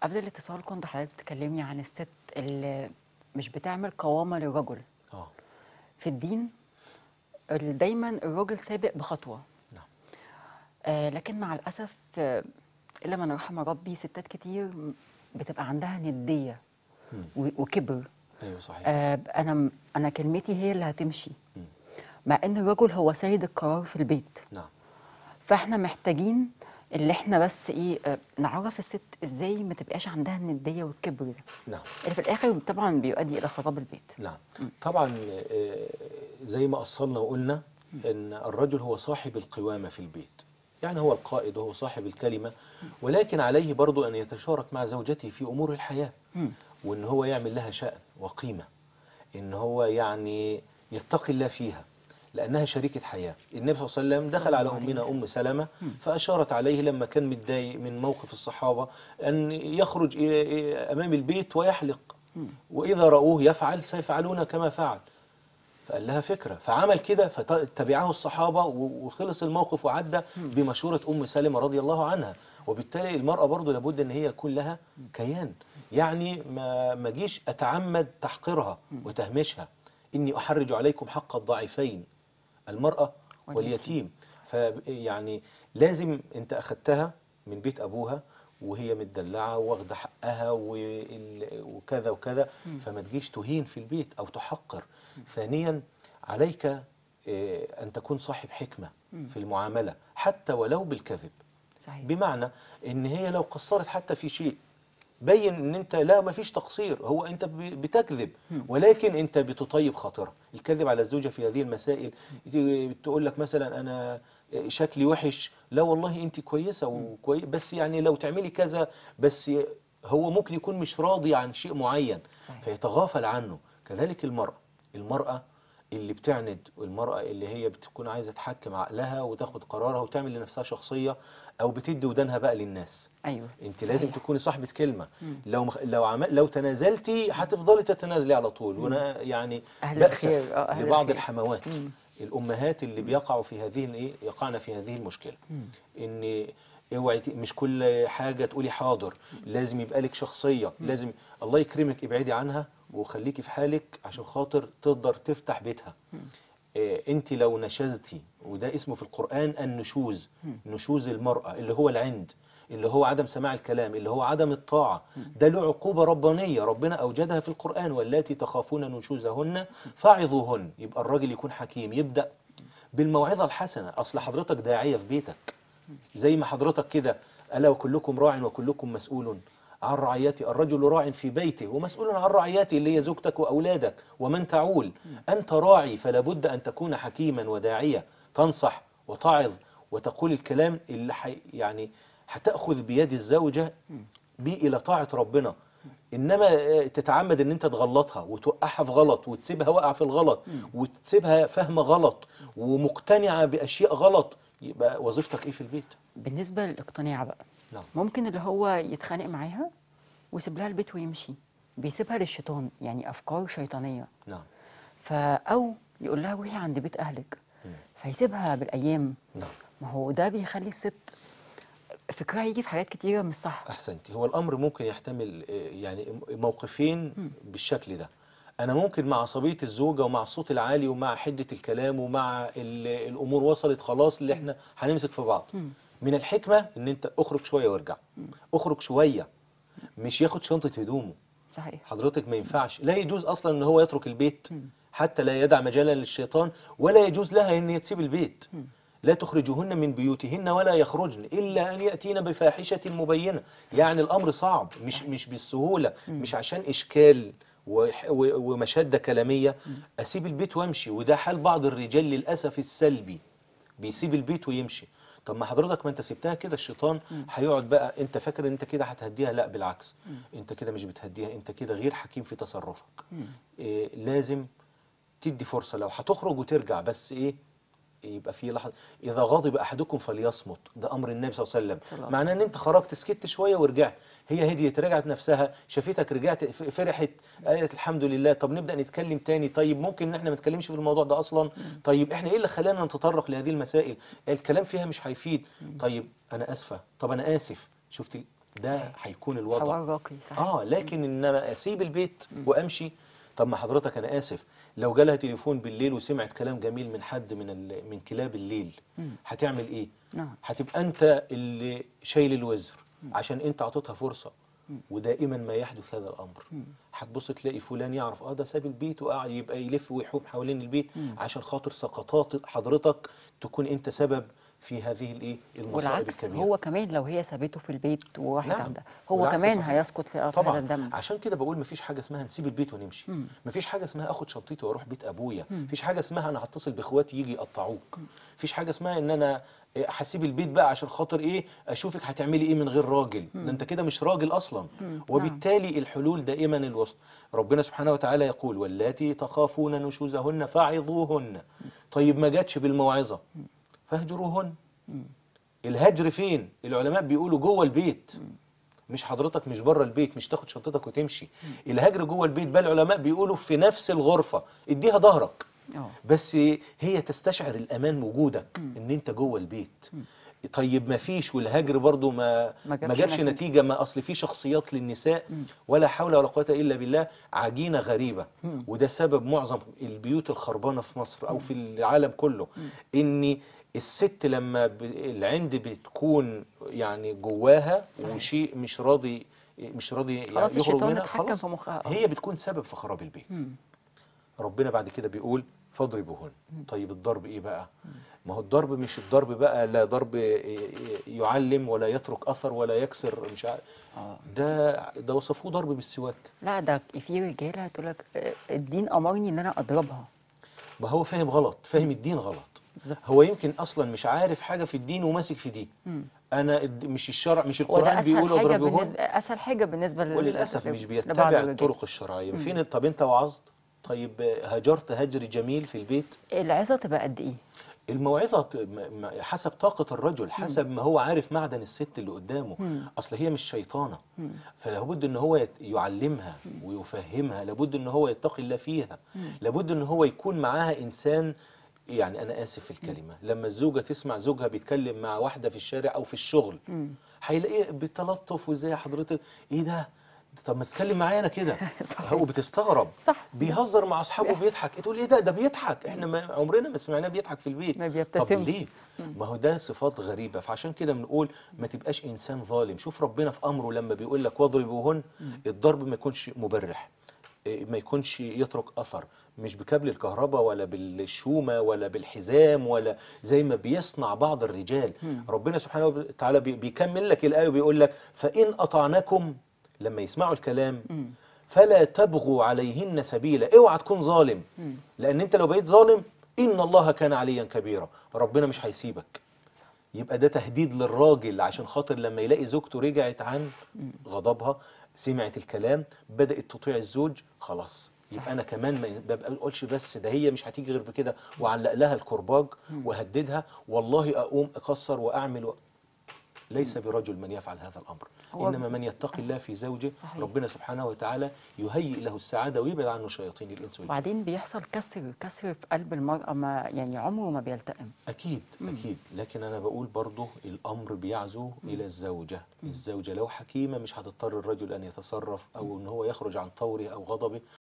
قبل الاتصال كنت حضرتك بتكلمني عن الست اللي مش بتعمل قوامة للرجل اه في الدين ال- دايما الراجل سابق بخطوة نعم آه لكن مع الأسف آه إلا من رحم ربي ستات كتير بتبقى عندها ندية و- وكبر ايوه صحيح آه أنا أنا كلمتي هي اللي هتمشي مع إن الرجل هو سيد القرار في البيت نعم فاحنا محتاجين اللي احنا بس ايه آه، نعرف الست ازاي ما تبقاش عندها النديه والكبر ده نعم اللي في الاخر طبعا بيؤدي الى خراب البيت نعم طبعا آه، زي ما أصلنا وقلنا أن الرجل هو صاحب القوامة في البيت يعني هو القائد وهو صاحب الكلمة ولكن عليه برضو أن يتشارك مع زوجته في أمور الحياة وأن هو يعمل لها شأن وقيمة أن هو يعني يتقي الله فيها لأنها شريكة حياة النبي صلى الله عليه وسلم دخل على أمنا أم سلمة فأشارت عليه لما كان متضايق من موقف الصحابة أن يخرج إلى- إلى أمام البيت ويحلق وإذا رأوه يفعل سيفعلون كما فعل فقال لها فكرة فعمل كده فتبعه الصحابة و- وخلص الموقف وعدى بمشورة أم سلمة رضي الله عنها وبالتالي المرأة برضو لابد أن هي يكون لها كيان يعني ما ما جيش أتعمد تحقيرها وتهميشها إني أحرج عليكم حق الضعيفين المرأة واليتيم فيعني لازم أنت أخدتها من بيت أبوها وهي متدلعة واخدة حقها وال- وكذا وكذا فما تجيش تهين في البيت أو تحقر ثانيا عليك آه، أن تكون صاحب حكمة في المعاملة حتى ولو بالكذب صحيح بمعنى ان هي لو قصرت حتى في شيء بين ان انت لا ما فيش تقصير هو انت ب- بتكذب ولكن انت بتطيب خاطرها الكذب على الزوجه في هذه المسائل ت- تقول لك مثلا انا شكلي وحش لا والله انت كويسه وكوي بس يعني لو تعملي كذا بس هو ممكن يكون مش راضي عن شيء معين صحيح. فيتغافل عنه كذلك المراه المراه اللي بتعند والمرأة اللي هي بتكون عايزة تحكم عقلها وتاخد قرارها وتعمل لنفسها شخصية أو بتدي ودانها بقى للناس ايوه انت صحيح. لازم تكوني صاحبة كلمة لو مخ... لو عمل... لو تنازلتي هتفضلي تتنازلي على طول وانا يعني أهل بأسف الخير، آه، أهل لبعض الخير. الحموات الامهات اللي بيقعوا في هذه الايه يقعن في هذه المشكلة ان اوعي ت- مش كل حاجة تقولي حاضر لازم يبقى لك شخصية لازم الله يكرمك ابعدي عنها وخليكي في حالك عشان خاطر تقدر تفتح بيتها آه، انت لو نشزتي وده اسمه في القرآن النشوز نشوز المرأة اللي هو العند اللي هو عدم سماع الكلام اللي هو عدم الطاعة ده له عقوبة ربانية ربنا أوجدها في القرآن واللاتي تخافون نشوزهن فاعظوهن يبقى الراجل يكون حكيم يبدأ بالموعظة الحسنة أصل حضرتك داعية في بيتك زي ما حضرتك كده ألا وكلكم راع وكلكم مسؤول عن رعيته الرجل راع في بيته ومسؤول عن رعيته اللي هي زوجتك وأولادك ومن تعول أنت راعي فلا بد أن تكون حكيما وداعية تنصح وتعظ وتقول الكلام اللي حي يعني هتأخذ بيد الزوجة بيه إلى طاعة ربنا انما آه، تتعمد ان انت تغلطها وتوقعها في غلط وتسيبها واقعه في الغلط وتسيبها فاهمه غلط ومقتنعه باشياء غلط يبقى وظيفتك ايه في البيت بالنسبه للاقتناع بقى نعم. ممكن اللي هو يتخانق معاها ويسيب لها البيت ويمشي بيسيبها للشيطان يعني افكار شيطانيه نعم فا او يقول لها روحي عند بيت اهلك فيسيبها بالايام نعم ما هو ده بيخلي الست فكرها يجي في حاجات كتيره مش صح احسنتي هو الامر ممكن يحتمل آه، يعني موقفين بالشكل ده انا ممكن مع عصبيه الزوجه ومع الصوت العالي ومع حده الكلام ومع ال- الامور وصلت خلاص اللي احنا هنمسك في بعض من الحكمه ان انت اخرج شويه وارجع اخرج شويه مش ياخد شنطه هدومه صحيح حضرتك ما ينفعش لا يجوز اصلا ان هو يترك البيت حتى لا يدع مجالا للشيطان ولا يجوز لها ان هي تسيب البيت لا تخرجوهن من بيوتهن ولا يخرجن الا ان ياتين بفاحشه مبينه يعني الامر صعب مش مش بالسهوله مش عشان اشكال وح- و- ومشاده كلاميه اسيب البيت وامشي وده حال بعض الرجال للاسف السلبي بيسيب البيت ويمشي طب ما حضرتك ما انت سبتها كده الشيطان هيقعد بقى انت فاكر ان انت كده هتهديها لا بالعكس انت كده مش بتهديها انت كده غير حكيم في تصرفك إيه لازم تدي فرصة لو هتخرج وترجع بس ايه يبقى في لحظة إذا غضب أحدكم فليصمت ده أمر النبي صلى الله عليه صلى وسلم الله معناه إن أنت خرجت سكت شوية ورجعت هي هديت رجعت نفسها شافتك رجعت ف- فرحت قالت الحمد لله طب نبدأ نتكلم تاني طيب ممكن إن إحنا ما نتكلمش في الموضوع ده أصلا طيب إحنا إيه اللي خلانا نتطرق لهذه المسائل الكلام فيها مش هيفيد طيب أنا آسفة طب أنا آسف شفت ده صحيح. هيكون الوضع حوار راقي صحيح اه لكن ان انا اسيب البيت وامشي طب ما حضرتك انا اسف لو جالها تليفون بالليل وسمعت كلام جميل من حد من ال... من كلاب الليل هتعمل ايه نعم. هتبقى انت اللي شايل الوزر عشان انت اعطيتها فرصه ودائما ما يحدث هذا الامر هتبص تلاقي فلان يعرف اه ده ساب البيت وقاعد يبقى يلف ويحوم حوالين البيت عشان خاطر سقطات حضرتك تكون انت سبب في هذه الايه المصائب والعكس الكبيره هو كمان لو هي سابته في البيت وراحت نعم. عندها هو والعكس كمان صحيح. هيسقط في هذا طبعا الدم عشان كده بقول مفيش حاجه اسمها نسيب البيت ونمشي مفيش حاجه اسمها اخد شنطتي واروح بيت ابويا مفيش حاجه اسمها انا هتصل باخواتي يجي يقطعوك مفيش حاجه اسمها ان انا إيه، هسيب البيت بقى عشان خاطر ايه اشوفك هتعملي ايه من غير راجل ده انت كده مش راجل اصلا وبالتالي الحلول دائما الوسط ربنا سبحانه وتعالى يقول واللاتي تخافون نشوزهن فاعظوهن طيب ما جاتش بالموعظه فاهجروهن الهجر فين العلماء بيقولوا جوه البيت مش حضرتك مش بره البيت مش تاخد شنطتك وتمشي الهجر جوه البيت بل العلماء بيقولوا في نفس الغرفه اديها ظهرك اه بس هي تستشعر الامان وجودك ان انت جوه البيت طيب ما فيش والهجر برضو ما ما ما جابش جابش نتيجة. نتيجه ما اصل في شخصيات للنساء ولا حول ولا قوه الا بالله عجينه غريبه وده سبب معظم البيوت الخربانه في مصر او في العالم كله ان الست لما ب- العند بتكون يعني جواها صحيح. وشيء مش راضي مش راضي خلاص يخرج الشيطان منها اتحكم خلاص في مخها. هي بتكون سبب في خراب البيت ربنا بعد كده بيقول فاضربوهن طيب الضرب ايه بقى ما هو الضرب مش الضرب بقى لا ضرب يعلم ولا يترك اثر ولا يكسر مش عارف آه. ده ده وصفوه ضرب بالسواك لا ده في رجاله تقول لك آه، الدين امرني ان انا اضربها ما هو فاهم غلط فاهم الدين غلط بالظبط. هو يمكن اصلا مش عارف حاجه في الدين وماسك في دين انا الد- مش الشرع مش وده القران بيقول اسهل حاجه اضربوهن بالنسبه اسهل حاجه بالنسبه لل- وللاسف مش لبعض بيتبع الرجال. الطرق الشرعيه فين طب انت وعظت طيب هجرت هجر جميل في البيت العظه تبقى قد ايه الموعظة ت- م- م- حسب طاقة الرجل حسب ما هو عارف معدن الست اللي قدامه أصل هي مش شيطانة فلابد إن هو يت- يعلمها ويفهمها لابد إن هو يتقي الله فيها لابد إن هو يكون معاها إنسان يعني أنا آسف في الكلمة لما الزوجة تسمع زوجها بيتكلم مع واحدة في الشارع أو في الشغل هيلاقيه بتلطف وزي حضرتك إيه ده طب ما تتكلم معايا انا كده صحيح. هو بتستغرب صح. بيهزر مع اصحابه بيضحك تقول ايه ده ده بيضحك احنا ما عمرنا ما سمعناه بيضحك في البيت ما طب بيبتسمش. ليه ما هو ده صفات غريبه فعشان كده بنقول ما تبقاش انسان ظالم شوف ربنا في امره لما بيقول لك واضربوهن الضرب ما يكونش مبرح إيه، ما يكونش يترك اثر مش بكابل الكهرباء ولا بالشومه ولا بالحزام ولا زي ما بيصنع بعض الرجال ربنا سبحانه وتعالى بي- بيكمل لك الايه وبيقول لك فان اطعنكم لما يسمعوا الكلام فلا تبغوا عليهن سبيلا اوعى تكون ظالم لان انت لو بقيت ظالم ان الله كان عليا كبيرا ربنا مش هيسيبك يبقى ده تهديد للراجل عشان خاطر لما يلاقي زوجته رجعت عن غضبها سمعت الكلام بدأت تطيع الزوج خلاص يبقى انا كمان ما ما بقولش بس ده هي مش هتيجي غير بكده وعلق لها الكرباج وهددها والله اقوم اكسر واعمل و... ليس برجل من يفعل هذا الامر هو- انما من يتقي الله في زوجه صحيح. ربنا سبحانه وتعالى يهيئ له السعاده ويبعد عنه شياطين الانس والجن وبعدين بيحصل كسر كسر في قلب المرأة ما يعني عمره ما بيلتئم أكيد أكيد لكن أنا بقول برضه الأمر بيعزو إلى الزوجة الزوجة لو حكيمة مش هتضطر الرجل أن يتصرف أو أن هو يخرج عن طوره أو غضبه